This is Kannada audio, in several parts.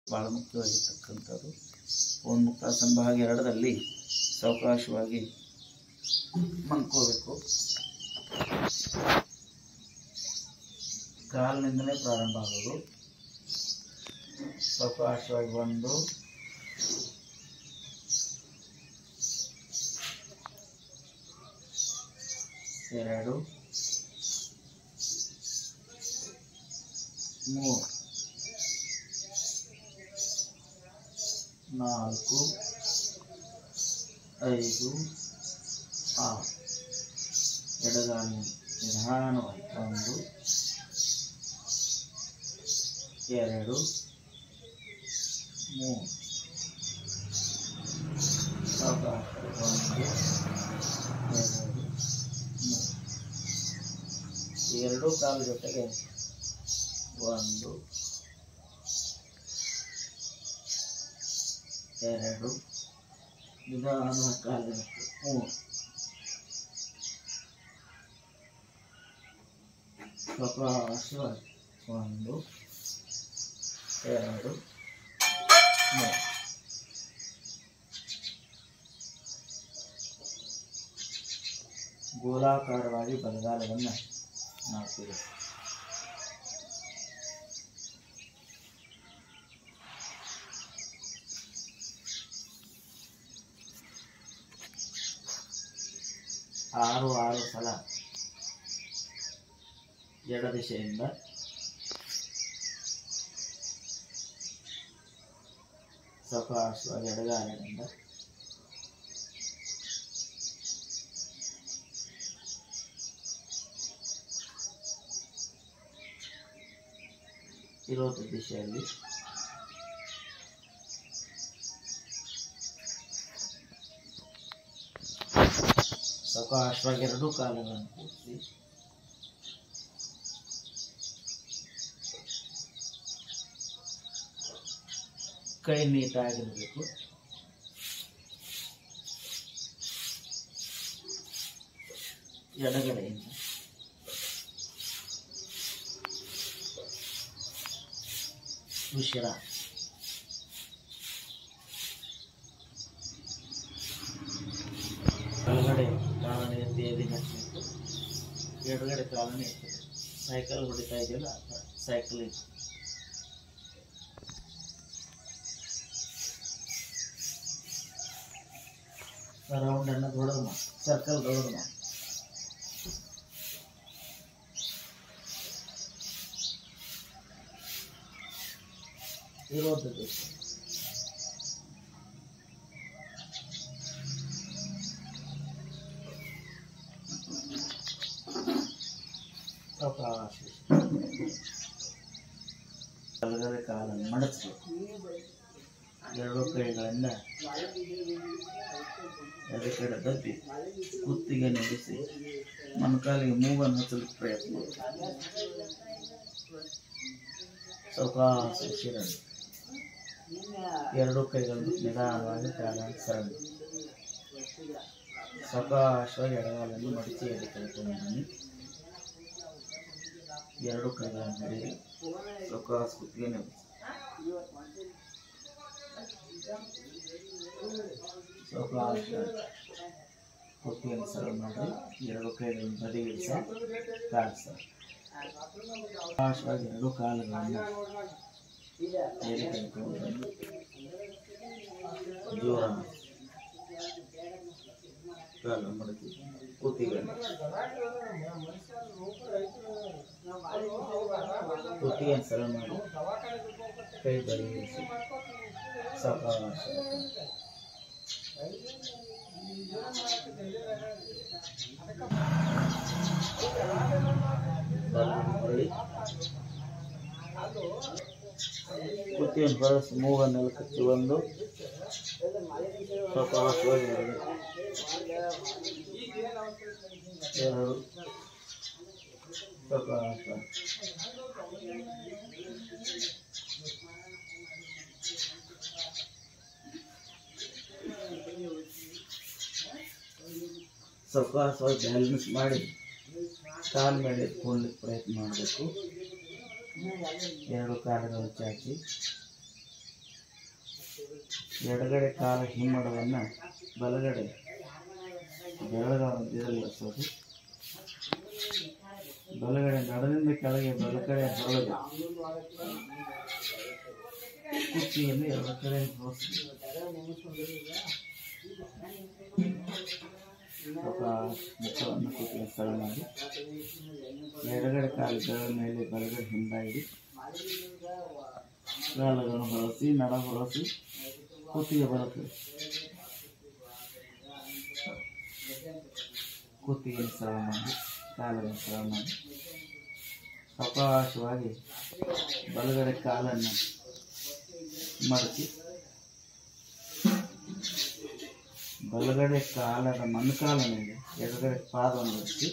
ಭಾಳ ಮುಖ್ಯವಾಗಿರ್ತಕ್ಕಂಥದ್ದು ಉನ್ಮುಕ್ತಾಸನ ಭಾಗ ಎರಡರಲ್ಲಿ ಸಾವಕಾಶವಾಗಿ ಮನ್ಕೋಬೇಕು ಕಾಲಿನಿಂದಲೇ ಪ್ರಾರಂಭ ಆಗೋದು ಸಾವಕಾಶವಾಗಿ ಒಂದು ಎರಡು ಮೂರು ನಾಲ್ಕು ಐದು ಆರು ಎಡಗಾಲಿನ ನಿಧಾನವಾಗಿ ಒಂದು ಎರಡು ಮೂರು ಸಾವಕಾಶ ಒಂದು ಎರಡು ಮೂರು ಈ ಎರಡೂ ಕಾಲು ಜೊತೆಗೆ ಒಂದು ಎರಡು ನಿಧಾನ ಕಾಲಿನ ಮೂರು ಸಾವಕಾಶವಾಗಿ ಒಂದು ಎರಡು ಮೂರು ಗೋಲಾಕಾರವಾಗಿ ಬಲಗಾಲವನ್ನು ನಾವು ತಿರುಗಿಸಿ ಆರು ಆರು ಸಲ ಎಡ ದಿಶೆಯಿಂದ ಸಾವಕಾಶವಾಗಿ ಎಡಗಾಲಿನಿಂದ ವಿರೋಧ ದಿಶೆಯಲ್ಲಿ ಸಾವಕಾಶವಾಗಿ ಎರಡೂ ಕಾಲುಗಳನ್ನು ಕೂರಿಸಿ ಕೈ ನೀಟಾಗಿರಬೇಕು ಎಡಗಡೆಯಿಂದ ಉಸಿರ ಬಲಗಡೆ ಕಾಲನೆ ಎತ್ತಿ ಎದಿ ಹಾಕಬೇಕು ಎಡಗಡೆ ಕಾಲನೆ ಎತ್ತಬೇಕು ಸೈಕಲ್ ಹೊಡಿತಾ ಇದೆಯಲ್ಲ ಆ ಥರ ಸೈಕಲ್ ಇದೆ ರೌಂಡ್ ಅನ್ನ ದೊಡ್ಡದು ಮಾಡಿ ಸರ್ಕಲ್ ದೊಡ್ಡದು ಮಾಡಿ ವಿರೋಧ ದಿಶೆ ಸಾವಕಾಶ ಬಲಗಡೆ ಕಾಲನ್ನು ಮಡಚಬೇಕು ಎರಡು ಕೈಗಳಿಂದ ಎಡೆ ಕಡೆ ದಬ್ಬಿ ಕುತ್ತಿಗೆ ನಿಲ್ಲಿಸಿ ಮೊಣಕಾಲಿಗೆ ಮೂಗನ್ನು ಹಚ್ಚಲಿಕ್ಕೆ ಪ್ರಯತ್ನ ಮಾಡಿ ಸಾವಕಾಶ ಶಿರಳಿ ಎರಡು ಕೈಗಳನ್ನು ನಿಧಾನವಾಗಿ ಕಾಲ ಸರಣಿ ಸಾವಕಾಶವಾಗಿ ಎಡಗಾಲನ್ನು ಮಡಚಿ ಎಡೆ ಕಳ್ಕೊಂಡು ಬನ್ನಿ ಎರಡು ಕೈಗಳನ್ನು ಹಿಡಿದು ಸಾವಕಾಶ ಕುತ್ತಿಗೆ ನಿಲ್ಲಿಸಿ ಸಾವಕಾಶ ಕುತ್ತಿಗೆಯನ್ನು ಸರಳ ಮಾಡಿ ಎರಡು ಕೈಗಳನ್ನು ಬದಿಗಿಡಿಸ ಕಾಡಿಸ ಸಾವಕಾಶವಾಗಿ ಎರಡು ಕಾಲುಗಳನ್ನು ಮೇಲೆ ಕಳ್ಕೊಂಡು ಬಂದು ಜೋರ ಕಾಲು ಮಡಚಿ ಕುತ್ತಿಗೆ ಕುತ್ತಿಗೆಯನ್ನು ಸರಳ ಮಾಡಿ ಕೈ ಬದಿಗಿಡಿಸಿ ಸಾವಕಾಶ ಹೊರಳಿ ಕುತ್ತಿಯನ್ನು ಬಳಸಿ ಮೂಗನ್ನೆಲ್ಲ ಕಚ್ಚಿ ಒಂದು ಸಾವಕಾಶವಾಗಿ ಎರಡು ಎರಡು ಸಾವಕಾಶ ಸಾವಕಾಶವಾಗಿ ಬ್ಯಾಲೆನ್ಸ್ ಮಾಡಿ ಕಾಲ ಮೇಲೆ ಎತ್ಕೊಳ್ಳಿಕ್ಕೆ ಪ್ರಯತ್ನ ಮಾಡಬೇಕು ಎರಡು ಕಾಲುಗಳು ಚಾಚಿ ಎಡಗಡೆ ಕಾಲ ಹಿಮ್ಮಡವನ್ನು ಬಲಗಡೆ ಬೆರಳುಗಳ ಮಧ್ಯದಲ್ಲಿ ಇರಿಸೋದು ಬಲಗಡೆ ನಡದಿಂದ ಕೆಳಗೆ ಬಲಗಡೆ ಹೊರಗೆ ಕುರ್ಚಿಯಲ್ಲಿ ಎರಡು ಕಡೆ ಹೊರಿಸಿ ಸ್ವಲ್ಪ ಮುಖವನ್ನು ಕುತ್ತಿಗೆ ಸ್ಥಳ ಮಾಡಿ ಎಡಗಡೆ ಕಾಲು ಬೆರಳ ಮೇಲೆ ಬಲಗಡೆ ಹಿಂದಾಗಿ ಕಾಲುಗಳನ್ನು ಹೊರಸಿ ನಡ ಹೊರಸಿ ಕುತ್ತಿಗೆ ಬರುತ್ತದೆ ಕುತ್ತಿಗೆ ಸರಳ ಮಾಡಿ ಕಾಲುಗಳನ್ನು ಸರಳ ಮಾಡಿ ಸಾವಕಾಶವಾಗಿ ಬಲಗಡೆ ಕಾಲನ್ನು ಮಡಚಿ ಬಲಗಡೆ ಕಾಲದ ಮೊಣಕಾಲ ಮೇಲೆ ಎಡಗಡೆ ಪಾದವನ್ನು ಇರಿಸಿ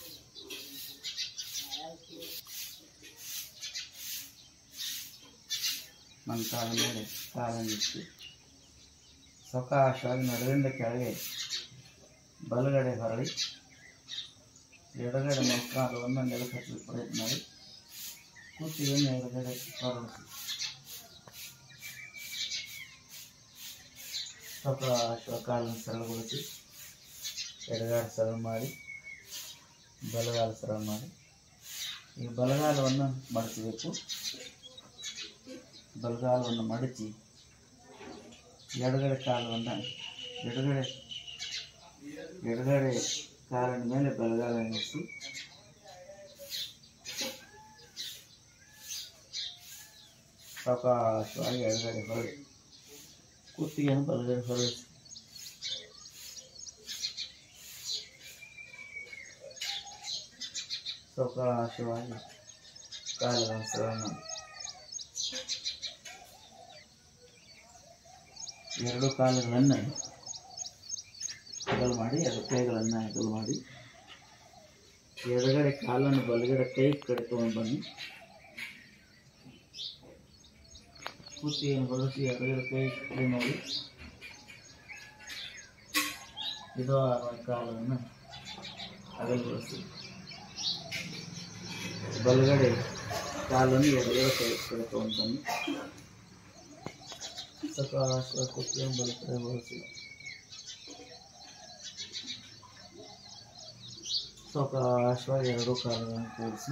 ಮೊಣಕಾಲ ಮೇಲೆ ಕಾಲನ್ನು ಇಟ್ಟು ಸಾವಕಾಶವಾಗಿ ನಡುವಿಂದ ಕೆಳಗೆ ಬಲಗಡೆ ಹೊರಳಿ ಎಡಗಡೆ ಮೊಣಕಾಲವನ್ನು ನೆಲಕ್ಕೆ ಹಚ್ಚಲು ಪ್ರಯತ್ನ ಮಾಡಿ ಕುತ್ತಿಗೆಯನ್ನು ಎಡಗಡೆ ಹೊರಳಿಸಿ ಸ್ವಲ್ಪ ಕಾಲನ್ನು ಸರಳಗೊಳಿಸಿ ಎಡಗಾಲ ಸರಳ ಮಾಡಿ ಬಲಗಾಲ ಸರಳ ಮಾಡಿ ಈ ಬಲಗಾಲವನ್ನು ಮಡಚಬೇಕು ಬಲಗಾಲವನ್ನು ಮಡಚಿ ಎಡಗಡೆ ಕಾಲವನ್ನು ಎಡಗಡೆ ಎಡಗಡೆ ಕಾಲಿನ ಮೇಲೆ ಬಲಗಾಲ ನಿಲ್ಲಿಸಿ ಸಾವಕಾಶವಾಗಿ ಎಡಗಡೆ ಹೊರಡಿ ಕುತ್ತಿಗೆಯನ್ನು ಬಲಗಡೆ ಹೊರಡಿಸಿ ಸಾವಕಾಶವಾಗಿ ಕಾಲುಗಳನ್ನು ಸರಳ ಮಾಡಿ ಎರಡು ಕಾಲುಗಳನ್ನು ಹೆಗಲು ಮಾಡಿ ಎರಡು ಕೈಗಳನ್ನು ಹೆಗಲು ಮಾಡಿ ಎಡಗಡೆ ಕಾಲನ್ನು ಬಲಗಡೆ ಕೈ ಕಡೆ ತಗೊಂಡು ಬನ್ನಿ ಕುತ್ತಿಗೆಯನ್ನು ಹೊರಡಿಸಿ ಎಡಗಡೆ ಕೈ ಕಡೆ ಮಾಡಿ ಇದು ಕಾಲವನ್ನು ಅಗಲಗೊಳಿಸಿ ಬಲಗಡೆ ಕಾಲನ್ನು ಎಡಗಡೆ ಕೈ ಕಡೆ ತಗೊಂಡು ಬನ್ನಿ ಸಕಾಶ ಕುತ್ತಿಗೆಯನ್ನು ಬಲಗಡೆ ಹೊರಡಿಸಿ ಸಾವಕಾಶವಾಗಿ ಎರಡು ಕಾಲುಗಳನ್ನು ಕೂಡಿಸಿ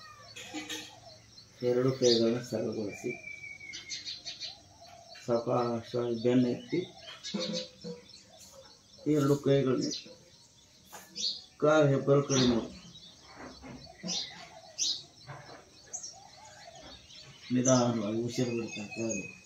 ಎರಡು ಕೈಗಳನ್ನು ಸರಳಗೊಳಿಸಿ ಸಾವಕಾಶವಾಗಿ ಬೆನ್ನು ಎತ್ತಿ ಎರಡು ಕೈಗಳನ್ನ ಕಾಲು ಹೆಬ್ಬರು ಕಡಿಮೆ ನಿಧಾನವಾಗಿ ಉಸಿರು ಬಿಡ್ತಾ ಕೆಳಗೆ